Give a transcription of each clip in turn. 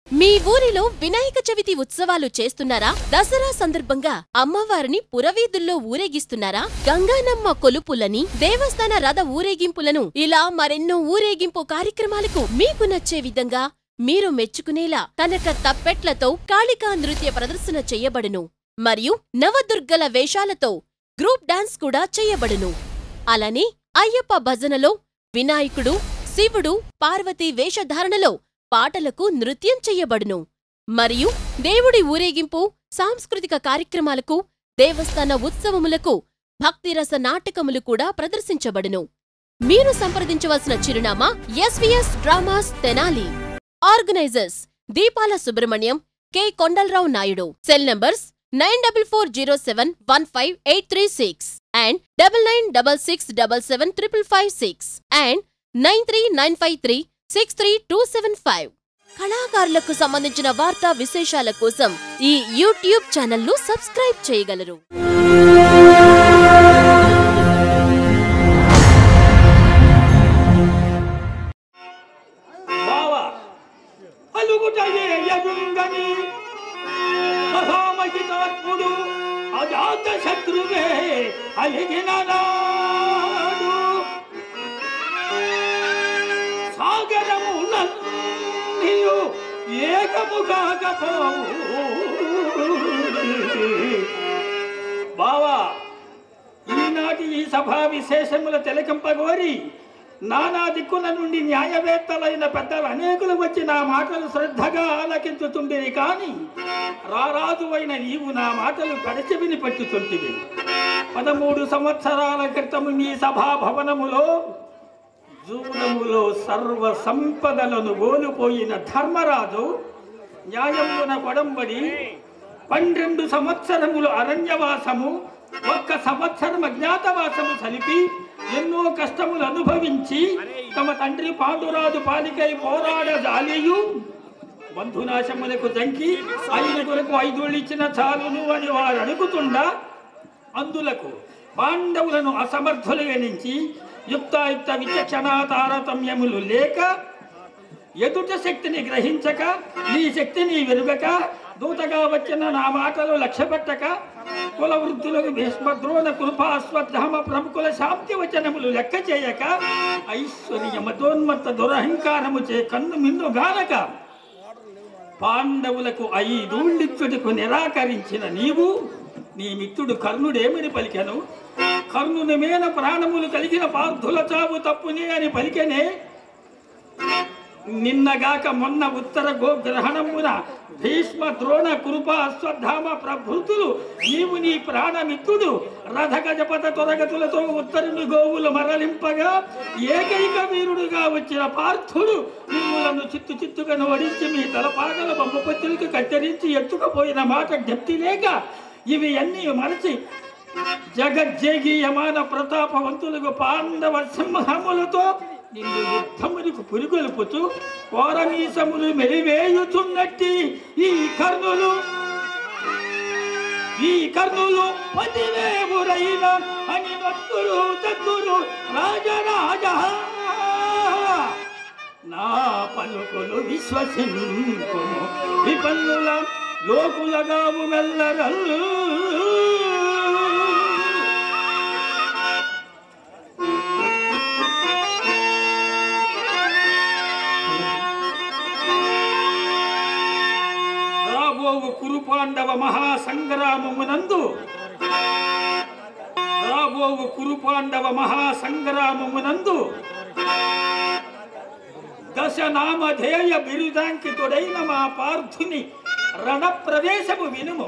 మీ ఊరిలో వినాయక చవితి ఉత్సవాలు చేస్తున్నారా దసరా సందర్భంగా అమ్మవారిని పురవీధుల్లో ఊరేగిస్తున్నారా గంగానమ్మ కొలుపులని దేవస్థాన రథ ఊరేగింపులను ఇలా మరెన్నో ఊరేగింపు కార్యక్రమాలకు మీకు నచ్చే విధంగా మీరు మెచ్చుకునేలా కనక తప్పెట్లతో కాళికా నృత్య ప్రదర్శన చెయ్యబడును మరియు నవదుర్గల వేషాలతో గ్రూప్ డాన్స్ కూడా చెయ్యబడును అలానే అయ్యప్ప భజనలో వినాయకుడు శివుడు పార్వతీ వేషధారణలో పాటలకు నృత్యం చెయ్యబడును మరియు దేవుడి ఊరేగింపు సాంస్కృతిక కార్యక్రమాలకు దేవస్థాన ఉత్సవములకు భక్తిరస నాటకములు కూడా ప్రదర్శించబడును మీరు సంప్రదించవలసిన చిరునామా SVS dramas Tenali organisers Deepala Subrahmanyam K Kondalarao Naidu cell numbers nine double four zero seven one five eight three six and double nine double six double seven triple five six and nine three nine five three six three two seven five కళాకారులకు సంబంధించిన వార్తా విశేషాల కోసం ఈ YouTube ఛానల్ను subscribe చేయగలరు బావ అలుగుటయే యజుంగని మహామహితాత్ముడు అజాత శత్రువే అలిగిన నాడు సాగరములన్నీయు ఏకముగాకపోవు బావా ఈనాటి ఈ సభా విశేషముల తిలకింపగోరి నానా దిక్కుల నుండి న్యాయవేత్తలైన పెద్దలు అనేకులు వచ్చి నా మాటలు శ్రద్ధగా ఆలకించుతుండేవి కాని రారాజువైన నీవు నా మాటలు గడిచెవిని పట్టుతుంటివి పదమూడు సంవత్సరాల క్రితము మీ సభా భవనములో జూదములో సర్వ సంపదలను కోల్పోయిన ధర్మరాజు న్యాయమున కొడంబడి పన్నెండు సంవత్సరములు అరణ్యవాసము ఒక్క సంవత్సరం అజ్ఞాతవాసము సలిపి ఎన్నో కష్టములు అనుభవించి తమ తండ్రి పాండురాజు పాలికై పోరాడ జాలియు బంధునాశములకు జంకి ఐదుగురకు ఐదుళ్ళు ఇచ్చిన చాలును అని వారు అడుగుతుండా అందులకు పాండవులను అసమర్థులు గణించి యుక్తాయుక్త విచక్షణ తారతమ్యములు లేక ఎదుట శక్తిని గ్రహించక నీ శక్తిని వెరుగక దూతగా వచ్చిన నా మాటలు లక్ష్యపెట్టక కుల వృద్ధులకు భీష్మద్రోణ కృప అశ్వత్థామ ప్రముఖుల శాంతి వచనములు లెక్క చేయక ఐశ్వర్య మతోన్మత్త దురహంకారము చే కన్ను మిన్ను గానక పాండవులకు ఐదూళ్ళిచ్చుటకు నిరాకరించిన నీవు నీ మిత్రుడు కర్ణుడేమని పలికెను కర్ణుని మీద ప్రాణములు కలిగిన పార్థుల చావు తప్పునే అని పలికెనే నిన్నగాక మొన్న ఉత్తర గోగ్రహణమున భీష్మ ద్రోణ కృప అశ్వత్థామ ప్రభృతులు నీవు నీ ప్రాణమిత్రుడు రథ గజపత తొరగతులతో ఉత్తరుని గోవులు మరలింపగా ఏకైక వీరుడుగా వచ్చిన పార్థుడు మిమ్ములను చిత్తు చిత్తుగా ఓడించి మీ తలపాగల బొమ్మపత్తులకు కత్తిరించి ఎత్తుకుపోయిన మాట జ్ఞప్తి లేక ఇవి అన్నీ మరచి జగజ్జేగీయమాన ప్రతాపవంతులకు పాండవ సింహములతో నిన్ను యుద్ధములకు పురిగొల్పుతూ కోరమీసములు మెలివేయుచున్నట్టి ఈ కర్ణులు ఈ కర్ణులు పతివేవురైన అని నొత్తులు చత్తులు రాజరాజ నా పలుకులు విశ్వసింపు విపన్నుల లోకులగాము మెల్లరల్లు రాబోవు కురుపాండవ మహాసంగ్రామమునందు రాబోవు కురుపాండవ మహాసంగ్రామమునందు దశనామధేయ బిరుదాంకితుడైన మా పార్థుని రణ ప్రవేశము వినుము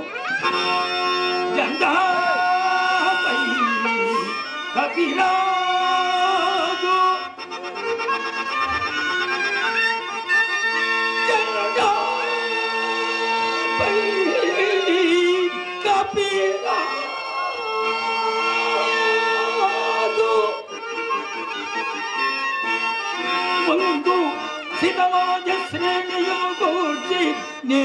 జెండాపై కపిరాజు జెండాపై కపిరాజు ముందు సినవాజ శ్రేణియు కూర్చి నే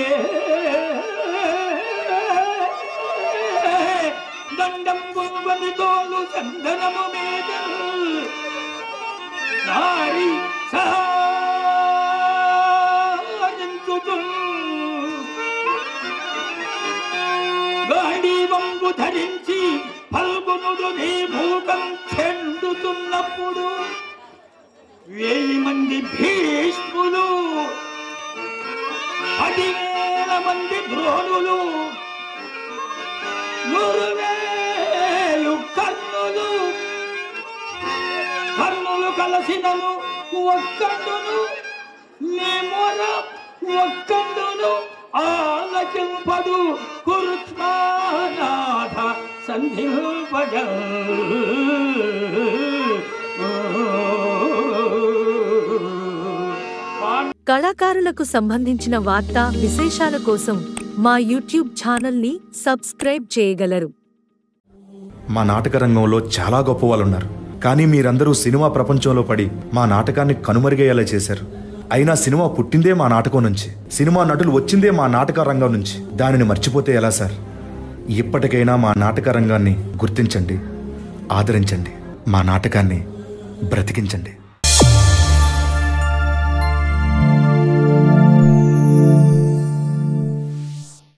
దండం గుంబని తోలు చందనము మీద నారి సహాయించుతుల్ రంగు ధరించి పల్గొనుడు నీ భూకం చెండుతున్నప్పుడు వెయ్యి మంది భీష్ములు పదివేల మంది ద్రోణులు నూరు వేలు కర్ణులు కర్ణులు కలసినను ఒక్కండును నీ మొర ఒక్కండును ఆలకింపడు కురుత్మానాథ సంధింపజ కళాకారులకు సంబంధించిన వార్తా విశేషాల కోసం మా యూట్యూబ్ ఛానల్ని సబ్స్క్రైబ్ చేయగలరు మా నాటక రంగంలో చాలా గొప్ప వాళ్ళు ఉన్నారు కానీ మీరందరూ సినిమా ప్రపంచంలో పడి మా నాటకాన్ని కనుమరుగయ్యేలా చేశారు అయినా సినిమా పుట్టిందే మా నాటకం నుంచి సినిమా నటులు వచ్చిందే మా నాటక రంగం నుంచి దానిని మర్చిపోతే ఎలా సార్ ఇప్పటికైనా మా నాటక రంగాన్ని గుర్తించండి ఆదరించండి మా నాటకాన్ని బ్రతికించండి